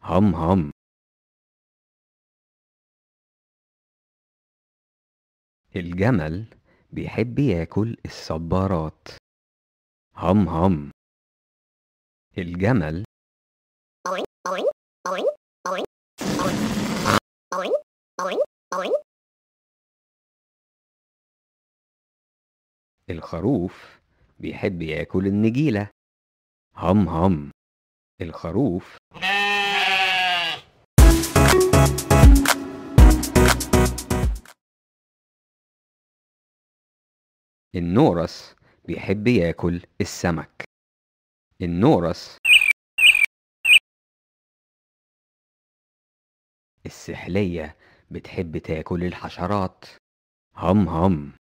هم هم الجمل بيحب ياكل الصبارات هم هم الجمل الخروف بيحب ياكل النجيلة هم هم الخروف النورس بيحب ياكل السمك النورس السحلية بتحب تاكل الحشرات هم هم